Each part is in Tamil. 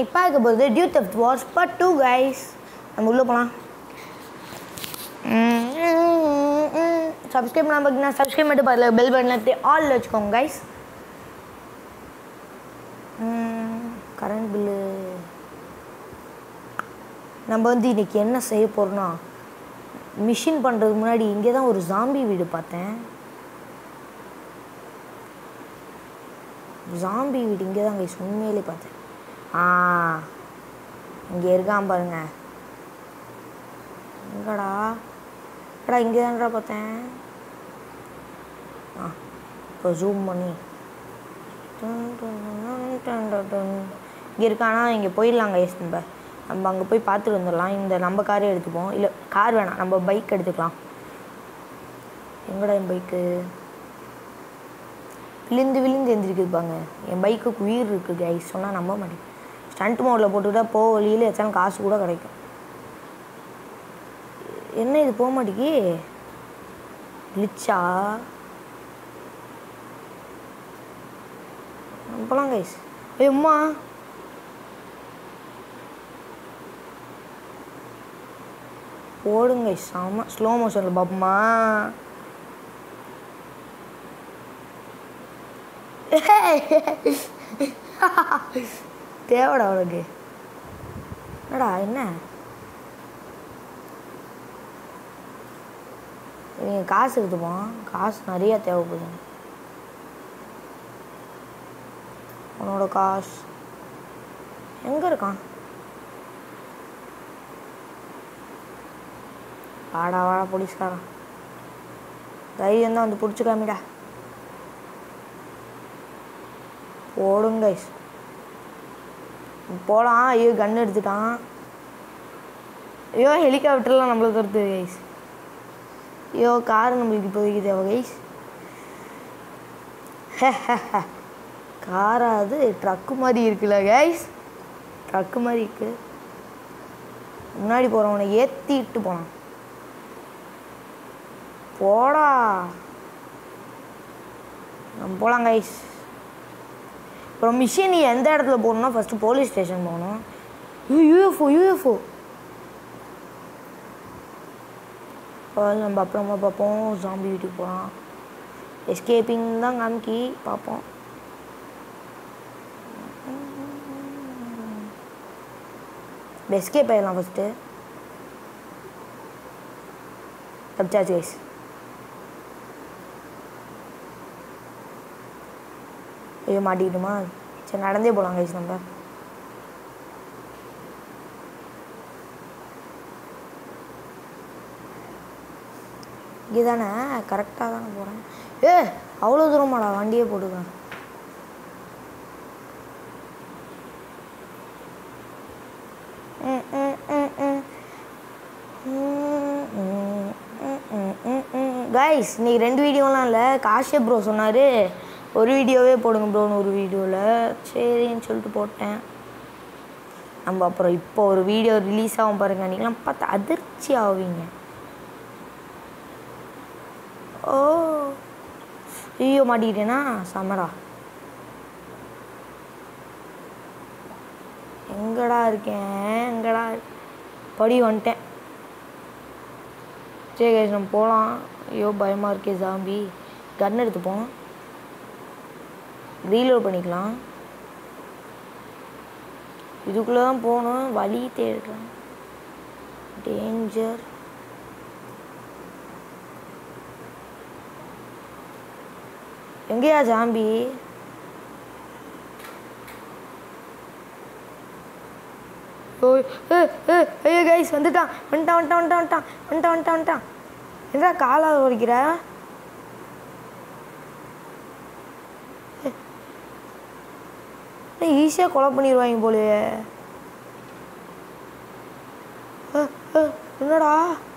இன்னைக்கு பார்க்க போகிறது dude theft wars but do guys நம்ம உள்ளே போகலாம் சப்ஸ்கிரைப் பண்ணாமல் பார்த்தீங்கன்னா சப்ஸ்கிரைப் பண்ணிட்டு பாருங்க பெல் பட்டன் ஆல் வச்சுக்கோங்க கைஸ் கரண்ட் பில்லு நம்ம வந்து இன்னைக்கு என்ன செய்ய போகிறோம்னா மிஷின் பண்ணுறதுக்கு முன்னாடி இங்கே தான் ஒரு ஜாம்பி வீடு பார்த்தேன் ஜாம்பி வீடு இங்கே தான் கைஸ் உண்மையிலே பார்த்தேன் ஆ இங்கே இருக்கான் பாருங்க எங்கடா எடா இங்கே தான்டா பார்த்தேன் ஆ இப்போ ஜூம் பண்ணி இங்கே இருக்கானா இங்கே போயிடலாம் கைஸ் நம்ம நம்ம அங்கே போய் பார்த்துட்டு வந்துடலாம் இந்த நம்ம காரே எடுத்துப்போம் இல்லை கார் வேணாம் நம்ம பைக் எடுத்துக்கலாம் எங்கடா என் பைக்கு விழுந்து விழுந்து எந்திரிக்குதுப்பாங்க என் பைக்குக்கு உயிர் இருக்குது கைஸ் சொன்னால் நம்ப மாட்டேன் ஸ்டண்ட் மோடில் போட்டுக்கிட்டா போ வழியில் எச்சாலும் காசு கூட கிடைக்கும் என்ன இது போக மாட்டேங்கி கிளிச்சா போகலாம் கைஸ் ஏய் அம்மா போடுங்க guys. செம ஸ்லோ மோஷனில் பாப்போமா தேவடா அவனுக்கு என்னடா என்ன நீங்கள் காசு எடுத்துப்போம் காசு நிறைய தேவைப்படுது உன்னோட காசு எங்கே இருக்கான் வாடா வாடா போலீஸ்காரன் தைரியம் தான் வந்து பிடிச்சிக்காமிடா போடுங்க guys. போகலாம் ஐயோ கன் எடுத்துட்டான் ஐயோ ஹெலிகாப்டர்லாம் நம்மளுக்கு வருது கைஸ் ஐயோ கார் நம்மளுக்கு இப்போதைக்கு தேவை கைஸ் காரா அது ட்ரக்கு மாதிரி இருக்குல்ல கைஸ் ட்ரக்கு மாதிரி இருக்கு முன்னாடி போகிறவனை ஏற்றிட்டு போனான் போடா நம்ம போகலாம் கைஸ் அப்புறம் மிஷின் எந்த இடத்துல போகணும்னா ஃபஸ்ட்டு போலீஸ் ஸ்டேஷன் போகணும் யூஎஃப்ஓ யூஎஃப்ஓ நம்ம அப்புறமா பார்ப்போம் ஜாம்பி வீட்டுக்கு போகலாம் எஸ்கேப்பிங் தான் காமிக்கி பார்ப்போம் எஸ்கேப் ஆயிடலாம் ஃபஸ்ட்டு தப்பிச்சாச்சு கைஸ் ஐயோ மாட்டிக்கிட்டுமா சரி நடந்தே போகலாம் கைஸ் நம்ம இங்கே தானே கரெக்டாக தானே போகிறேன் ஏ அவ்வளோ தூரமாடா வண்டியே போட்டுக்கேன் கைஸ் இன்னைக்கு ரெண்டு வீடியோலாம் இல்லை காஷே ப்ரோ சொன்னார் ஒரு வீடியோவே போடுங்க ப்ரோன்னு ஒரு வீடியோவில் சரின்னு சொல்லிட்டு போட்டேன் நம்ம அப்புறம் இப்போ ஒரு வீடியோ ரிலீஸ் ஆகும் பாருங்க நீங்களாம் பார்த்து அதிர்ச்சி ஆவீங்க ஓ ஐயோ மாட்டிக்கிட்டேனா சமரா எங்கடா இருக்கேன் எங்கடா படி வந்துட்டேன் சரி guys, நம்ம போகலாம் ஐயோ பயமாக இருக்கே ஜாம்பி கன் எடுத்துப்போம் ரீலோட் பண்ணிக்கலாம் இதுக்குள்ளே தான் போகணும் வழி தேடுறேன் டேஞ்சர் எங்கேயா ஜாம்பி ஓய் ஏ ஏ ஐயோ கைஸ் வந்துட்டான் வந்துட்டான் வந்துட்டான் வந்துட்டான் வந்துட்டான் வந்துட்டான் வந்துட்டான் என்னடா காலாக வலிக்கிற ஈஸியாக கொலை பண்ணிடுவாங்க போலயே ஏ, ஏ, என்னடா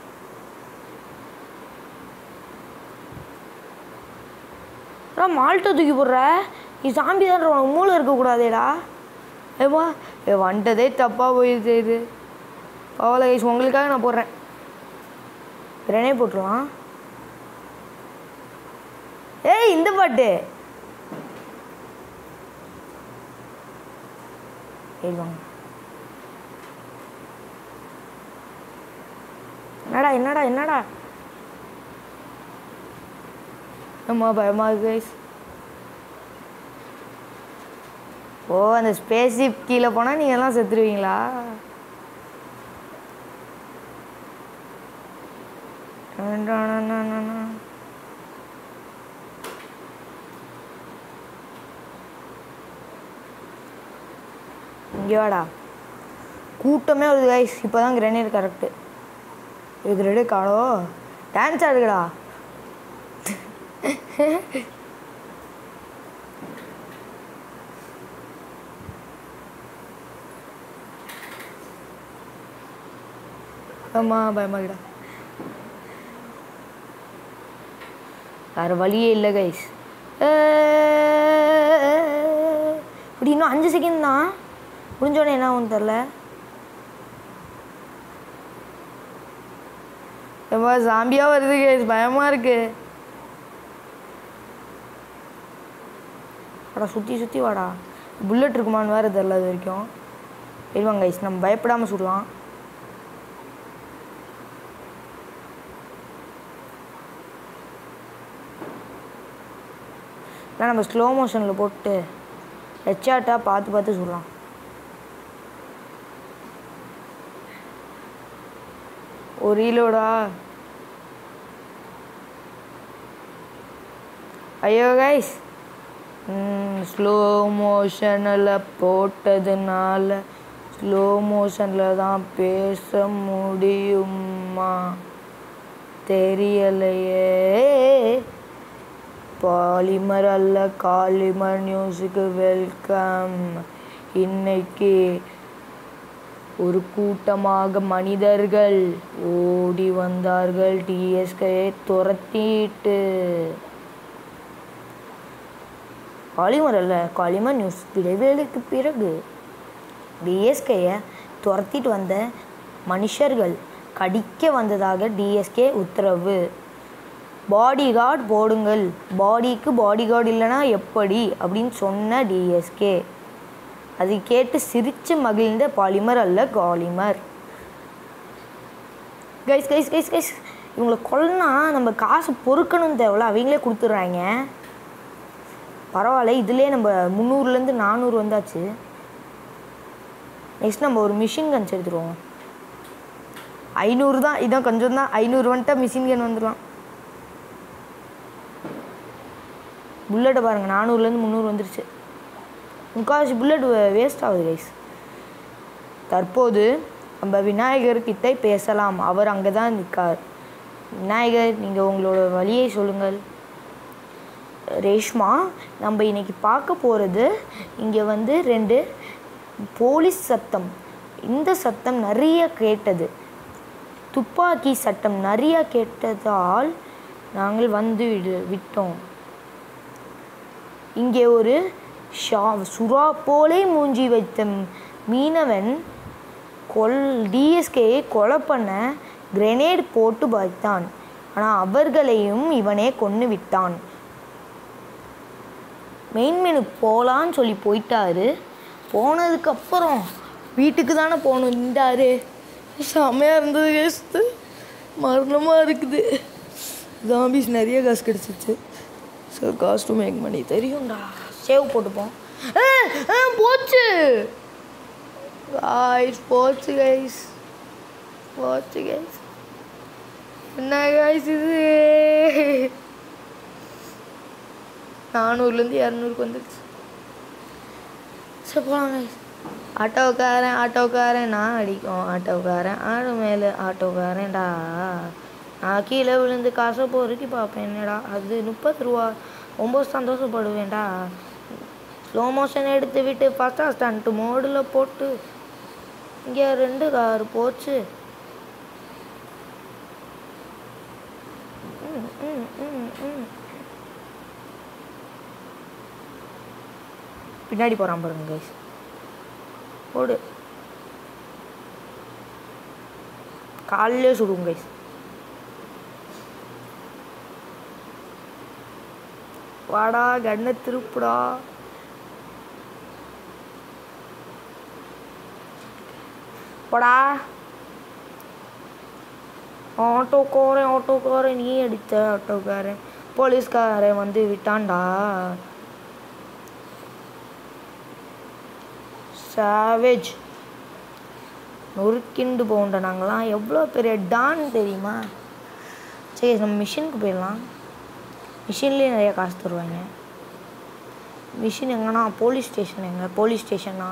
அடா மால்ட்டை தூக்கி போடுற நீ சாம்பி தான் உனக்கு மூளை இருக்கக்கூடாதேடா ஏமா ஏ வந்ததே தப்பாக போயிடுது இது பரவாயில்ல கைஸ் உங்களுக்காக நான் போடுறேன் கிரனே போட்டுருவான் ஏய் இந்த பாட்டு ஏய் வாங்க என்னடா என்னடா என்னடா அம்மா பயமா இருக்கு guys. ஓ அந்த ஸ்பேஸ்ஷிப் கீழே போனால் நீங்கள் எல்லாம் செத்துருவீங்களா இங்கே வாடா கூட்டமே வருது கைஸ் இப்போ தான் கிரனேட் கரெக்டு இது கிரேடே காடோ டான்ஸ் ஆடுங்கடா ஆமா பயமாகிடா வேறு வழியே இல்லை கைஸ் இப்படி இன்னும் அஞ்சு செகண்ட் தான் முடிஞ்சோடனே என்ன ஆகும் தெரில ஏமா ஜாம்பியாக வருது கைஸ் பயமாக இருக்கு வாடா சுற்றி சுற்றி வாடா புல்லட் இருக்குமான்னு வேறு தெரில அது வரைக்கும் இருவாங்க கைஸ் நம்ம பயப்படாமல் சுடலாம் இல்லை நம்ம ஸ்லோ மோஷனில் போட்டு ஹெச்ஆர்ட்டாக பார்த்து பார்த்து சொல்லலாம் ஒரு ரீலோடா ஐயோ கைஸ் ஸ்லோ மோஷனில் போட்டதுனால ஸ்லோ மோஷனில் தான் பேச முடியுமா தெரியலையே பாலிமர் அல்ல காலிமர் நியூஸுக்கு வெல்கம் இன்னைக்கு ஒரு கூட்டமாக மனிதர்கள் ஓடி வந்தார்கள் டிஎஸ்கையை துரத்திட்டு காலிமர் அல்ல காலிமர் நியூஸ் இடைவேளைக்கு பிறகு டிஎஸ்கேயை துரத்திட்டு வந்த மனுஷர்கள் கடிக்க வந்ததாக டிஎஸ்கே உத்தரவு பாடி கார்டு போடுங்கள் பாடிக்கு பாடி கார்டு இல்லைன்னா எப்படி அப்படின்னு சொன்ன டிஎஸ்கே அதை கேட்டு சிரித்து மகிழ்ந்த பாலிமர் அல்ல காலிமர் கைஸ் கைஸ் கைஸ் கைஸ் இவங்களை கொல்லனா நம்ம காசு பொறுக்கணும் தேவையில்ல அவங்களே கொடுத்துட்றாங்க பரவாயில்ல இதுலேயே நம்ம முந்நூறுலேருந்து நானூறு வந்தாச்சு நெக்ஸ்ட் நம்ம ஒரு மிஷின் கன்ஸ் எடுத்துருவோம் ஐநூறு தான் இதான் கொஞ்சம் தான் ஐநூறு வந்துட்டா மிஷின் கன் வந்துடலாம் புல்லட்டை பாருங்கள் நானூறுலேருந்து முந்நூறு வந்துருச்சு முக்கால்வாசி புல்லட் வேஸ்ட் ஆகுது கைஸ் தற்போது நம்ம விநாயகர் கிட்ட பேசலாம் அவர் அங்கே தான் நிற்கார் விநாயகர் நீங்கள் உங்களோட வழியை சொல்லுங்கள் ரேஷ்மா நம்ம இன்னைக்கு பார்க்க போகிறது இங்கே வந்து ரெண்டு போலீஸ் சத்தம் இந்த சத்தம் நிறைய கேட்டது துப்பாக்கி சட்டம் நிறைய கேட்டதால் நாங்கள் வந்து விடு விட்டோம் இங்கே ஒரு ஷா சுறா போலே மூஞ்சி வைத்த மீனவன் கொல் டிஎஸ்கேயை கொலை பண்ண கிரெனேட் போட்டு வைத்தான் ஆனால் அவர்களையும் இவனே கொன்று விட்டான் மெயின் மெனு போகலான்னு சொல்லி போயிட்டாரு போனதுக்கப்புறம் வீட்டுக்கு தானே போகணும் இந்தாரு செம்மையாக இருந்தது கேஸ்து மரணமாக இருக்குது ஜாம்பிஸ் நிறைய காசு கிடச்சிச்சு ஸோ காசு டு மேக் மணி தெரியும்டா சேவ் போட்டுப்போம் ஆ, ஆ, போச்சு காய்ஸ் போச்சு கைஸ் போச்சு கைஸ் என்ன கைஸ் இது நானூறுலேருந்து இரநூறுக்கு வந்துடுச்சு சரி போகலாம் கைஸ் ஆட்டோக்காரன் ஆட்டோக்காரன் நான் அடிக்கும் ஆட்டோக்காரன் ஆடு மேலே ஆட்டோக்காரன்டா நான் கீழே விழுந்து காசை பொறுக்கி பார்ப்பேன் என்னடா அது முப்பது ரூபா ரொம்ப சந்தோஷப்படுவேன்டா ஸ்லோ மோஷன் எடுத்து விட்டு ஃபஸ்ட்டாக ஸ்டண்ட்டு மோடில் போட்டு இங்கே ரெண்டு கார் போச்சு ம், ம், ம், ம். பின்னாடி போகிறான் பாருங்க கைஸ் ஓடு காலையிலே சுடுவோம் கைஸ் வாடா கண்ணை திருப்புடா போடா ஆட்டோக்காரன் ஆட்டோக்காரன் நீ அடித்த ஆட்டோக்காரன் போலீஸ்காரன் வந்து விட்டான்டா சாவேஜ் நொறுக்கிண்டு போகண்ட நாங்களாம் எவ்வளோ பெரிய டான் தெரியுமா சரி நம்ம மிஷினுக்கு போயிடலாம் மிஷின்லேயே நிறைய காசு தருவாங்க மிஷின் எங்கன்னா போலீஸ் ஸ்டேஷன் எங்க போலீஸ் ஸ்டேஷனா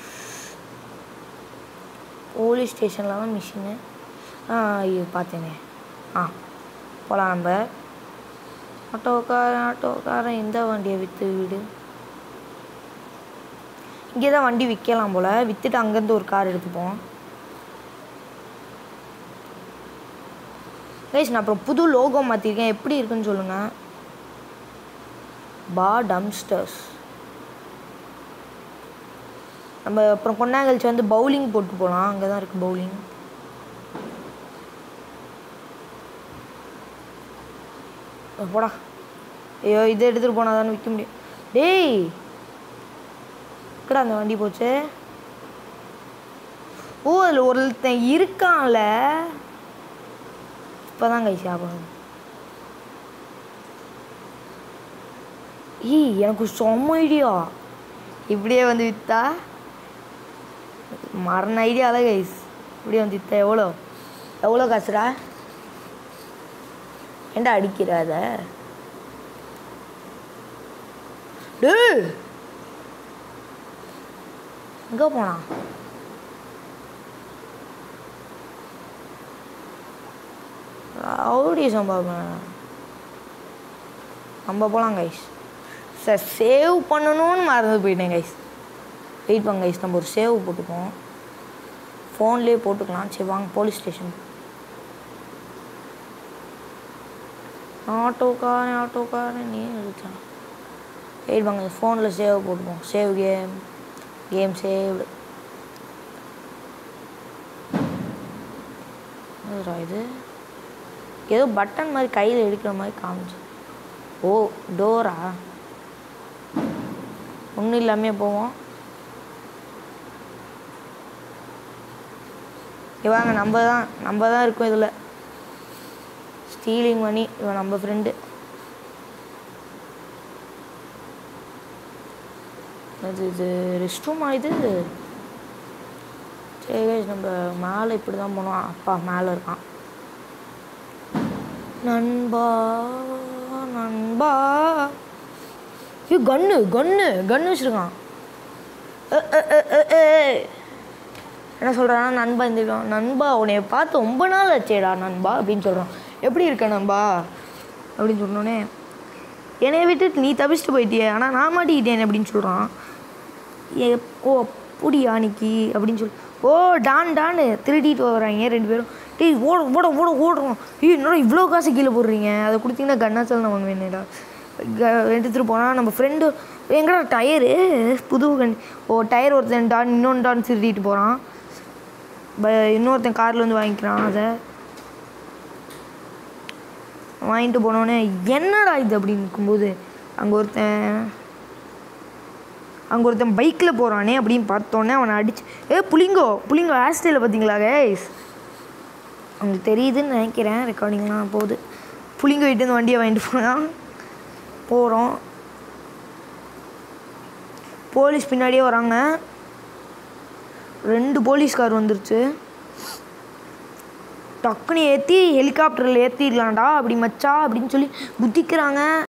போலீஸ் ஸ்டேஷனில் தான் மிஷினு ஆ ஐயோ பார்த்தேனே ஆ போகலாம் நம்ம ஆட்டோக்காரன் ஆட்டோக்காரன் எந்த வண்டியை விற்று விடு இங்கே தான் வண்டி விற்கலாம் போல் விற்றுட்டு அங்கேருந்து ஒரு கார் எடுத்துப்போம் கைஸ் நான் அப்புறம் புது லோகோ மாற்றிருக்கேன் எப்படி இருக்குன்னு சொல்லுங்கள் பா டம்ஸ்டர்ஸ் நம்ம அப்புறம் கொண்டாங்கல்ச்சி வந்து பவுலிங் போட்டு போகலாம் அங்கே தான் இருக்குது பவுலிங் போடா ஐயோ இதை எடுத்துகிட்டு போனால் தானே விற்க முடியும் டேய் எக்கடா அந்த வண்டி போச்சு ஓ அதில் ஒருத்தன் இருக்கான்ல இப்போதான் கை சாப்பிடணும் ஈ எனக்கு செம்ம ஐடியா இப்படியே வந்து விற்றா மரண ஐடியால கைஸ் இப்படியே வந்து விற்றா எவ்வளோ எவ்வளோ காசுடா ஏன்டா அடிக்கிற அத டேய் எங்கே போனா ரவுடி சம்பவம் நம்ம போகலாம் கைஸ் சார் சேவ் பண்ணணும்னு மறந்து போயிட்டேன் கைஸ் வெயிட் பண்ண கைஸ் நம்ம ஒரு சேவ் போட்டுப்போம் ஃபோன்லேயே போட்டுக்கலாம் சரி வாங்க போலீஸ் ஸ்டேஷன் ஆட்டோக்காரன் ஆட்டோக்காரன் நீ எடுத்தான் வெயிட் பண்ண ஃபோனில் சேவ் போட்டுப்போம் சேவ் கேம் கேம் சேவ்டு என்னதுடா இது ஏதோ பட்டன் மாதிரி கையில் எடுக்கிற மாதிரி காமிச்சு ஓ டோரா ஒன்றும் இல்லாமே போவோம் இவாங்க நம்ம தான் நம்ம தான் இருக்கோம் இதில் ஸ்டீலிங் பண்ணி இவன் நம்ம ஃப்ரெண்டு அது இது ரெஸ்ட் ரூமா இது சரி guys, நம்ம மேலே இப்படி தான் போனோம் அப்பா மேலே இருக்கான் நண்பா நண்பா ஐயோ கன்னு கன்னு கன்னு வச்சுருக்கான் அ, அ, அ, அ, அ. என்ன சொல்கிறான்னா நண்பா இந்த நண்பா உன்னைய பார்த்து ரொம்ப நாள் ஆச்சேடா நண்பா அப்படின்னு சொல்கிறான் எப்படி இருக்க நண்பா அப்படின்னு சொன்னோன்னே என்னைய விட்டுட்டு நீ தப்பிச்சுட்டு போயிட்டியே ஆனால் நான் மாட்டிக்கிட்டேன் அப்படின்னு சொல்கிறான் ஏ ஓ அப்படியா அன்னைக்கு அப்படின்னு சொல்லி ஓ டான் டான்னு திருடிட்டு வராங்க ரெண்டு பேரும் டேய் ஓட ஓட ஓட ஓடுறோம் ஐயோ என்னடா இவ்வளோ காசு கீழே போடுறீங்க அதை கொடுத்தீங்கன்னா கண்ணாச்சல் நான் ஒன்று வேணுடா எடுத்துகிட்டு போனால் நம்ம ஃப்ரெண்டு எங்கடா டயரு புது கண் ஓ டயர் ஒருத்தன் டான் இன்னொன்று டான் திருடிட்டு போகிறான் ப இன்னொருத்தன் காரில் வந்து வாங்கிக்கிறான் அதை வாங்கிட்டு போனோடனே என்னடா இது அப்படின்னு இருக்கும்போது அங்கே ஒருத்தன் அங்கே ஒருத்தன் பைக்கில் போகிறானே அப்படின்னு பார்த்தோன்னே அவனை அடிச்சு ஏ புளிங்கோ புளிங்கோ ஹேர் ஸ்டைலை பார்த்தீங்களா கைஸ் அவங்களுக்கு தெரியுதுன்னு நினைக்கிறேன் ரெக்கார்டிங்லாம் போகுது புளிங்கோ கிட்ட இந்த வண்டியை வாங்கிட்டு போனான் போகிறோம் போலீஸ் பின்னாடியே வராங்க ரெண்டு போலீஸ்கார் வந்துருச்சு டக்குன்னு ஏற்றி ஹெலிகாப்டரில் ஏற்றிடலாம்டா அப்படி மச்சா அப்படின்னு சொல்லி குதிக்கிறாங்க